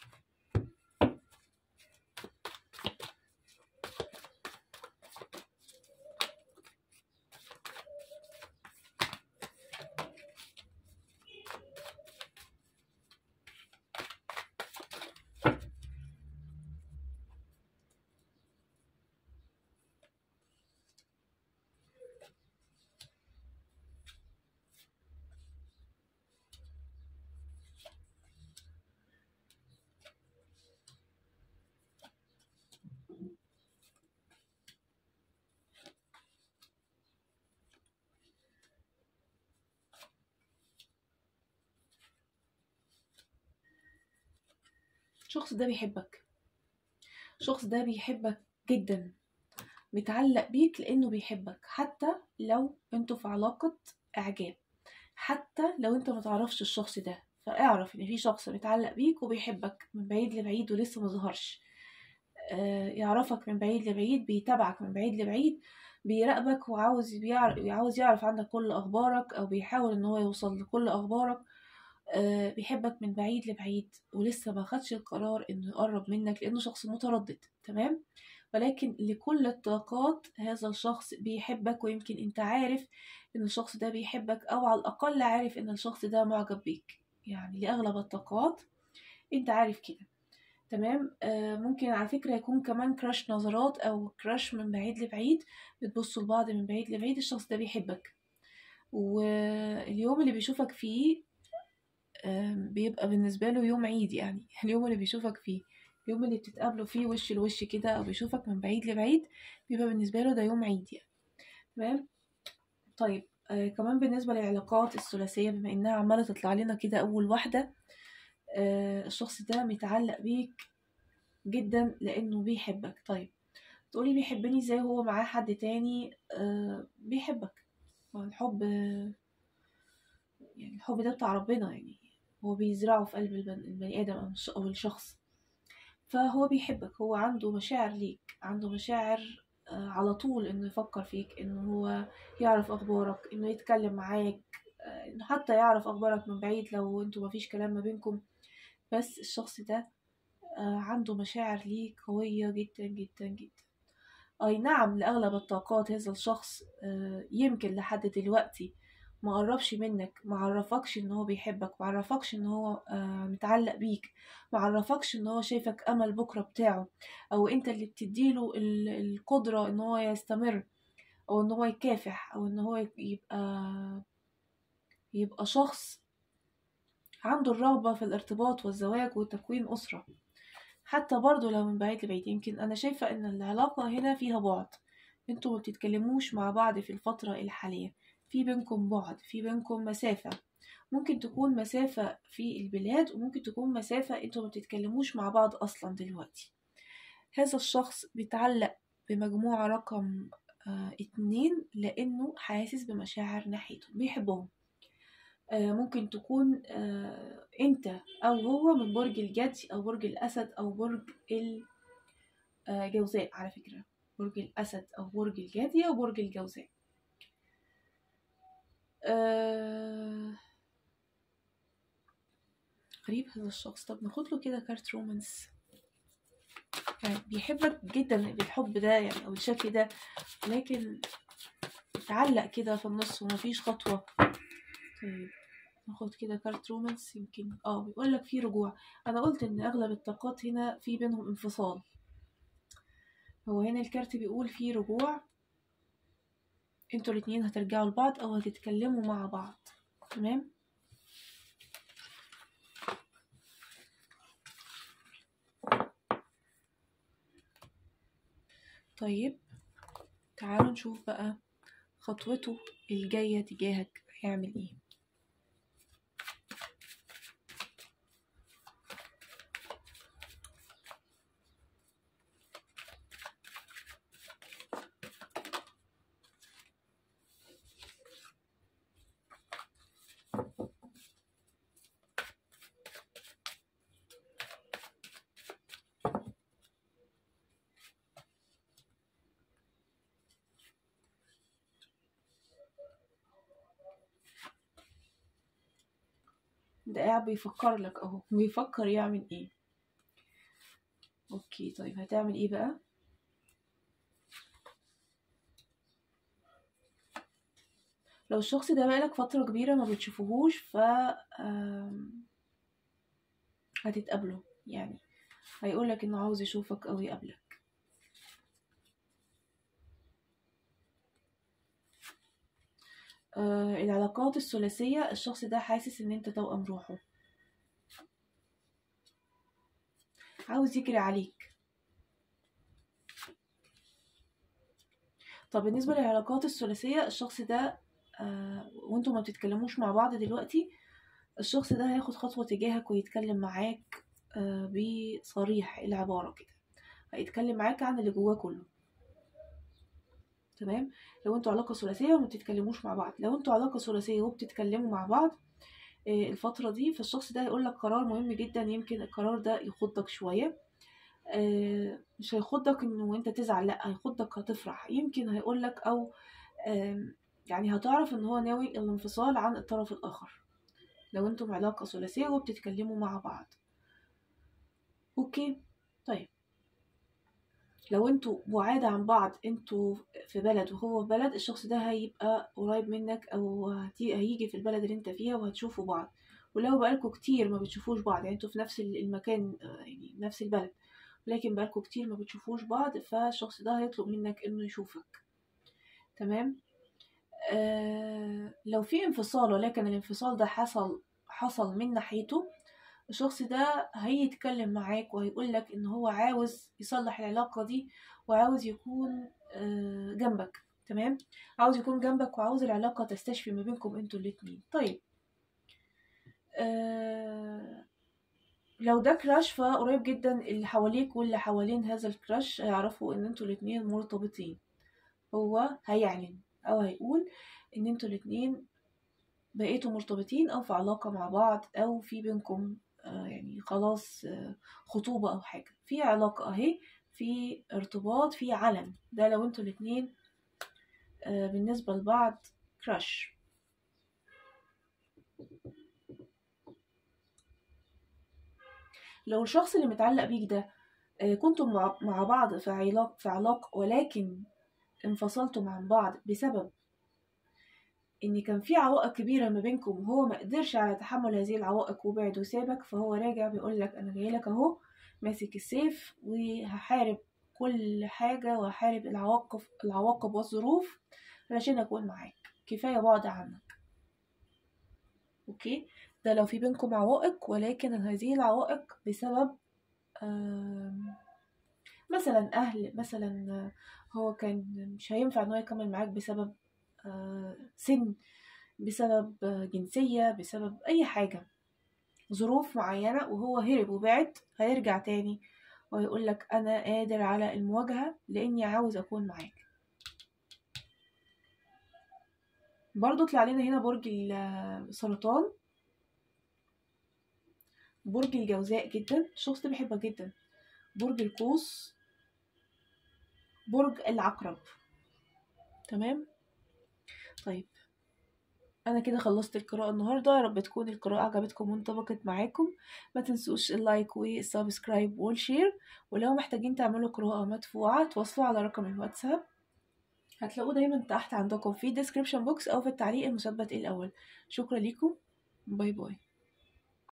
الشخص ده بيحبك الشخص ده بيحبك جدا متعلق بيك لانه بيحبك حتى لو انتوا في علاقة اعجاب حتى لو انت متعرفش الشخص ده فاعرف ان في شخص متعلق بيك وبيحبك من بعيد لبعيد ولسه مظهرش آه، يعرفك من بعيد لبعيد بيتابعك من بعيد لبعيد بيراقبك وعاوز يعرف عاوز يعرف عنك كل اخبارك او بيحاول ان هو يوصل لكل اخبارك آه، بيحبك من بعيد لبعيد ولسه ما خدش القرار انه يقرب منك لانه شخص متردد تمام ولكن لكل الطاقات هذا الشخص بيحبك ويمكن انت عارف ان الشخص ده بيحبك او على الاقل عارف ان الشخص ده معجب بيك يعني لاغلب الطاقات انت عارف كده تمام آه ممكن على فكرة يكون كمان كراش نظرات او كراش من بعيد لبعيد بتبصوا لبعض من بعيد لبعيد الشخص ده بيحبك واليوم اللي بيشوفك فيه آم، بيبقى بالنسبة له يوم عيد يعني اليوم اللي بيشوفك فيه اليوم اللي بتتقابلوا فيه وش لوش كده او بيشوفك من بعيد لبعيد بيبقى بالنسبة له ده يوم عيد يعني تمام طيب آه كمان بالنسبة للعلاقات الثلاثية بما انها عمالة تطلع لنا كده اول واحدة آه الشخص ده متعلق بيك جدا لانه بيحبك طيب تقولي بيحبني ازاي هو معاه حد تاني آه بيحبك الحب يعني الحب ده بتاع ربنا يعني هو بيزرعه في قلب البن- البني ادم او الش- أو الشخص فهو بيحبك هو عنده مشاعر ليك عنده مشاعر آه، على طول انه يفكر فيك انه هو يعرف اخبارك انه يتكلم معاك آه، انه حتى يعرف اخبارك من بعيد لو انتوا مفيش كلام ما بينكم بس الشخص ده آه، عنده مشاعر ليك قوية جدا جدا جدا اي نعم لاغلب الطاقات هذا الشخص آه، يمكن لحد دلوقتي ما قربش منك ما عرفكش ان هو بيحبك ما عرفكش ان هو آه، متعلق بيك ما عرفكش ان هو شايفك امل بكره بتاعه او انت اللي بتديله ال- القدره ان هو يستمر او ان هو يكافح او ان هو يبقى يبقى شخص عنده الرغبه في الارتباط والزواج وتكوين اسره حتى برضه لو من بعيد لبعيد يمكن انا شايفه ان العلاقه هنا فيها بعد انتوا ما بتتكلموش مع بعض في الفتره الحاليه في بينكم بعد في بينكم مسافه ممكن تكون مسافة في البلاد وممكن تكون مسافة انتوا ما بتتكلموش مع بعض اصلا دلوقتي هذا الشخص بيتعلق بمجموعة رقم آه اتنين لانه حاسس بمشاعر ناحيته بيحبهم آه ممكن تكون آه انت او هو من برج الجدي او برج الاسد او برج الجوزاء على فكرة برج الاسد او برج الجدي او برج الجوزاء آه غريب هذا الشخص طب ناخد له كده كارت رومانس يعني بيحبك جدا بالحب ده يعني او الشكل ده لكن تعلق كده في النص ومفيش خطوة طيب ناخد كده كارت رومانس يمكن اه بيقول لك في رجوع انا قلت ان اغلب الطاقات هنا في بينهم انفصال هو هنا الكارت بيقول في رجوع انتوا الاتنين هترجعوا لبعض او هتتكلموا مع بعض تمام طيب تعالوا نشوف بقى خطوته الجاية تجاهك هيعمل ايه ده قاعد بيفكر لك اهو بيفكر يعمل ايه اوكي طيب هتعمل ايه بقى لو الشخص ده بقالك فترة كبيرة ما بتشوفوهوش ف آم، هتتقابلوا يعني هيقولك انه عاوز يشوفك او يقابلك آه العلاقات الثلاثية الشخص ده حاسس ان انت توأم روحه عاوز يجري عليك طب بالنسبة للعلاقات الثلاثية الشخص ده آه وانتوا ما بتتكلموش مع بعض دلوقتي الشخص ده هياخد خطوة تجاهك ويتكلم معاك آه بصريح العبارة كده هيتكلم معاك عن اللي جواه كله تمام لو انتوا علاقة ثلاثية وما بتتكلموش مع بعض لو انتوا علاقة ثلاثية وبتتكلموا مع بعض آه، الفترة دي فالشخص ده هيقول لك قرار مهم جدا يمكن القرار ده يخضك شوية آه، مش هيخضك انه انت تزعل لا هيخضك هتفرح يمكن هيقول لك او آم، يعني هتعرف ان هو ناوي الانفصال عن الطرف الاخر لو انتم علاقة ثلاثية وبتتكلموا مع بعض اوكي طيب لو انتوا بعاد عن بعض انتوا في بلد وهو في بلد الشخص ده هيبقى قريب منك او هتي- هيجي في البلد اللي انت فيها وهتشوفوا بعض ولو بقالكوا كتير ما بتشوفوش بعض يعني انتوا في نفس المكان آه، يعني نفس البلد ولكن بقالكوا كتير ما بتشوفوش بعض فالشخص ده هيطلب منك انه يشوفك تمام آه لو في انفصال ولكن الانفصال ده حصل حصل من ناحيته الشخص ده هيتكلم معاك وهيقول لك ان هو عاوز يصلح العلاقة دي وعاوز يكون آه جنبك تمام عاوز يكون جنبك وعاوز العلاقة تستشفي ما بينكم انتوا الاتنين طيب آه لو ده كراش فقريب جدا اللي حواليك واللي حوالين هذا الكراش هيعرفوا ان انتوا الاتنين مرتبطين هو هيعلن او هيقول ان انتوا الاتنين بقيتوا مرتبطين او في علاقة مع بعض او في بينكم آه يعني خلاص آه خطوبة او حاجة في علاقة اهي في ارتباط في علن ده لو انتوا الاتنين آه بالنسبة لبعض كراش لو الشخص اللي متعلق بيك ده كنتم مع بعض في علاقة في علاقة ولكن انفصلتم عن بعض بسبب ان كان في عوائق كبيرة ما بينكم وهو ما قدرش على تحمل هذه العوائق وبعد وسابك فهو راجع بيقول لك انا جاي لك اهو ماسك السيف وهحارب كل حاجة وهحارب العواقب العواقب والظروف علشان اكون معاك كفاية بعد عنك اوكي ده لو في بينكم عوائق ولكن هذه العوائق بسبب مثلا أهل مثلا هو كان مش هينفع إن هو يكمل معاك بسبب سن بسبب جنسية بسبب أي حاجة ظروف معينة وهو هرب وبعد هيرجع تاني ويقول لك أنا قادر على المواجهة لأني عاوز أكون معاك برضو طلع لنا هنا برج السرطان برج الجوزاء جدا الشخص ده بيحبك جدا برج القوس برج العقرب تمام طيب انا كده خلصت القراءة النهاردة يا رب تكون القراءة عجبتكم وانطبقت معاكم ما تنسوش اللايك والسبسكرايب والشير ولو محتاجين تعملوا قراءة مدفوعة تواصلوا على رقم الواتساب هتلاقوه دايما تحت عندكم في الديسكريبشن بوكس او في التعليق المثبت الاول شكرا لكم باي باي